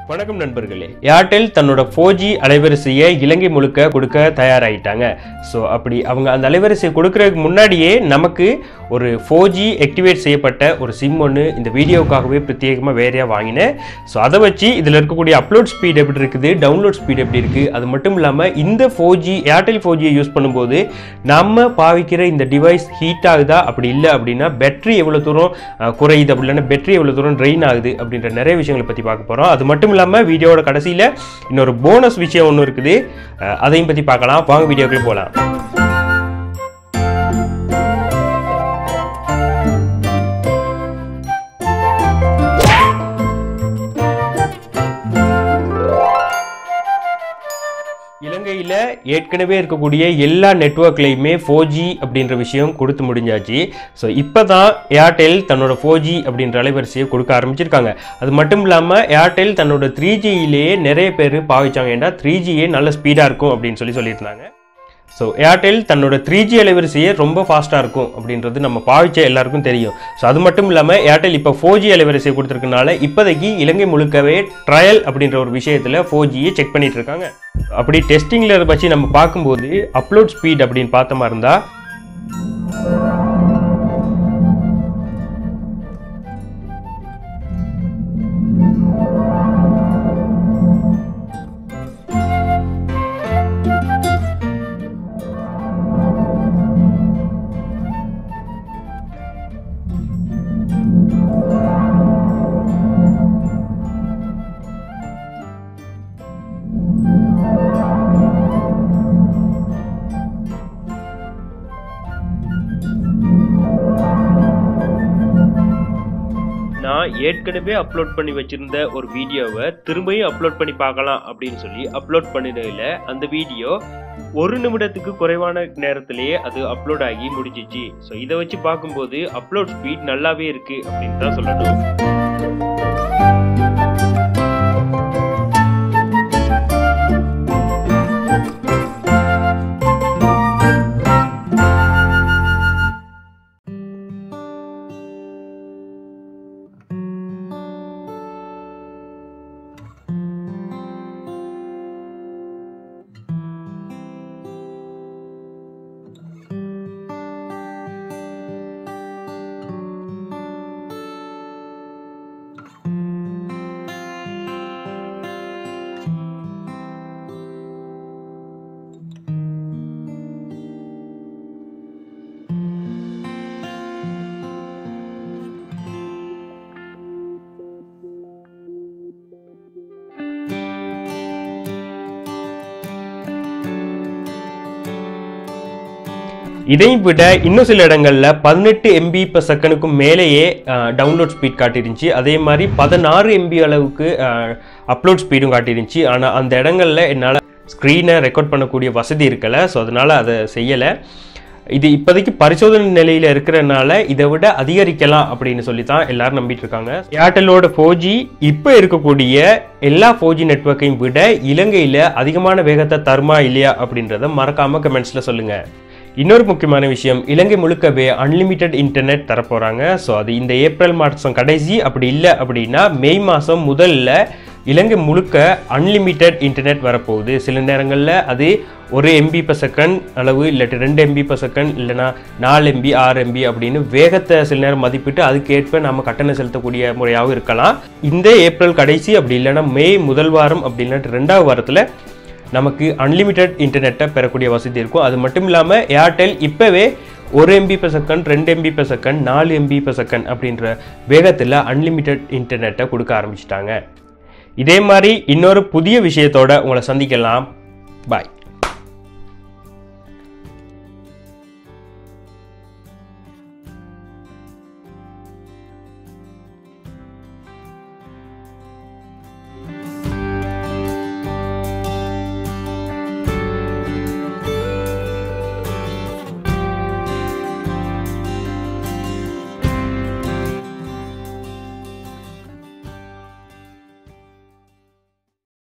வணக்கம் நண்பர்களே ஏர்டெல் தன்னோட ஃபோர் ஜி அலைவரிசையை இலங்கை முழுக்க கொடுக்க தயாராகிட்டாங்க ஸோ அப்படி அவங்க அந்த அலைவரிசையை கொடுக்கறதுக்கு முன்னாடியே நமக்கு ஒரு ஃபோர் ஜி ஆக்டிவேட் செய்யப்பட்ட ஒரு சிம் ஒன்று இந்த வீடியோவுக்காகவே பிரத்யேகமாக வேறையாக வாங்கினேன் ஸோ அதை வச்சு இதில் இருக்கக்கூடிய அப்லோட் ஸ்பீட் எப்படி இருக்குது டவுன்லோட் ஸ்பீட் எப்படி இருக்குது அது மட்டும் இல்லாமல் இந்த ஃபோர் ஜி ஏர்டெல் ஃபோர் ஜியை யூஸ் பண்ணும்போது நம்ம பாவிக்கிற இந்த டிவைஸ் ஹீட் ஆகுதா அப்படி இல்லை அப்படின்னா பேட்டரி எவ்வளோ தூரம் அஹ், குறையுது அப்படி இல்லைன்னா பேட்டரி எவ்வளோ தூரம் ட்ரெயின் ஆகுது அப்படின்ற நிறைய விஷயங்களை பற்றி பார்க்க போகிறோம் அது மட்டும் இல்லாமல் வீடியோவோட கடைசியில் இன்னொரு போனஸ் விஷயம் ஒன்று இருக்குது அஹ், அதையும் பற்றி பார்க்கலாம் வாங்க வீடியோக்குள்ளே போகலாம் இலங்கையில் ஏற்கனவே இருக்கக்கூடிய எல்லா நெட்ஒர்க்லையுமே ஃபோர் ஜி அப்படின்ற விஷயம் கொடுத்து முடிஞ்சாச்சு ஸோ இப்போ தான் ஏர்டெல் தன்னோட ஃபோர் ஜி அப்படின்ற அலைவரிசையை கொடுக்க ஆரம்பிச்சிருக்காங்க அது மட்டும் இல்லாமல் ஏர்டெல் தன்னோட த்ரீ ஜியிலேயே நிறைய பேர் பாவிச்சாங்க ஏன்னா த்ரீ ஜியே நல்ல ஸ்பீடாக இருக்கும் அப்படின்னு சொல்லி சொல்லியிருந்தாங்க ஸோ ஏர்டெல் தன்னோட த்ரீ ஜி அலைவரிசையே ரொம்ப ஃபாஸ்ட்டாக இருக்கும் அப்படின்றது நம்ம பாவிச்ச எல்லாருக்கும் தெரியும் ஸோ அது மட்டும் இல்லாமல் ஏர்டெல் இப்போ ஃபோர் ஜி அலைவரிசையை கொடுத்துருக்கனால இப்போதைக்கு இலங்கை முழுக்கவே ட்ரையல் அப்படின்ற ஒரு விஷயத்தில் ஃபோர் ஜியை செக் பண்ணிட்டு இருக்காங்க அப்படி டெஸ்டிங்கில் அதை பற்றி நம்ம பார்க்கும்போது அப்லோட் ஸ்பீட் அப்படின்னு பார்த்த மாதிரி இருந்தால் நான் ஏற்கனவே அப்லோட் பண்ணி வச்சிருந்த ஒரு வீடியோவை திரும்பியும் அப்லோட் பண்ணி பார்க்கலாம் அப்படின்னு சொல்லி அப்லோட் பண்ணினதில் அந்த வீடியோ ஒரு நிமிடத்துக்கு குறைவான நேரத்திலேயே அது அப்லோட் ஆகி முடிஞ்சிச்சு ஸோ இதை வச்சு பார்க்கும்போது அப்லோட் ஸ்பீட் நல்லாவே இருக்கு அப்படின்னு தான் சொல்லணும் இதையும் விட இன்னும் சில இடங்கள்ல பதினெட்டு எம்பி per செகண்டுக்கும் மேலேயே டவுன்லோட் ஸ்பீட் காட்டிருந்துச்சு அதே மாதிரி பதினாறு எம்பி அளவுக்கு அப்லோட் ஸ்பீடும் காட்டிருந்துச்சு ஆனால் அந்த இடங்கள்ல என்னால் ஸ்க்ரீனை ரெக்கார்ட் பண்ணக்கூடிய வசதி இருக்கலை ஸோ அதனால் அதை செய்யலை இது இப்போதைக்கு பரிசோதனை நிலையில் இருக்கிறனால இதை விட அதிகரிக்கலாம் அப்படின்னு சொல்லி தான் எல்லாரும் நம்பிட்டு இருக்காங்க ஏர்டெல்லோட ஃபோர் ஜி இப்போ இருக்கக்கூடிய எல்லா ஃபோர் ஜி நெட்ஒர்க்கையும் விட இலங்கையில் அதிகமான வேகத்தை தருமா இல்லையா அப்படின்றத மறக்காம கமெண்ட்ஸில் சொல்லுங்க இன்னொரு முக்கியமான விஷயம் இலங்கை முழுக்கவே அன்லிமிட்டெட் இன்டர்நெட் தரப்போகிறாங்க ஸோ அது இந்த ஏப்ரல் மாதம் கடைசி அப்படி இல்லை அப்படின்னா மே மாதம் முதல்ல இலங்கை முழுக்க அன்லிமிட்டெட் இன்டர்நெட் வரப்போகுது சில நேரங்களில் அது ஒரு எம்பி per செகண்ட் அளவு இல்லாட்டி ரெண்டு எம்பி per செகண்ட் இல்லைனா நாலு எம்பி ஆறு எம்பி அப்படின்னு வேகத்தை சில நேரம் மதிப்பிட்டு அதுக்கேற்ப நம்ம கட்டணம் செலுத்தக்கூடிய முறையாகவும் இருக்கலாம் இந்த ஏப்ரல் கடைசி அப்படி இல்லைன்னா மே முதல் வாரம் அப்படி இல்லாட்டி ரெண்டாவது வாரத்தில் நமக்கு அன்லிமிட்டெட் இன்டர்நெட்டை பெறக்கூடிய வசதி இருக்கும் அது மட்டும் இல்லாமல் ஏர்டெல் இப்போவே ஒரு எம்பி per செகண்ட் ரெண்டு எம்பி per செகண்ட் நாலு எம்பி per செகண்ட் அப்படின்ற வேகத்தில் அன்லிமிட்டெட் இன்டர்நெட்டை கொடுக்க ஆரம்பிச்சிட்டாங்க இதே மாதிரி இன்னொரு புதிய விஷயத்தோட உங்களை சந்திக்கலாம் பாய்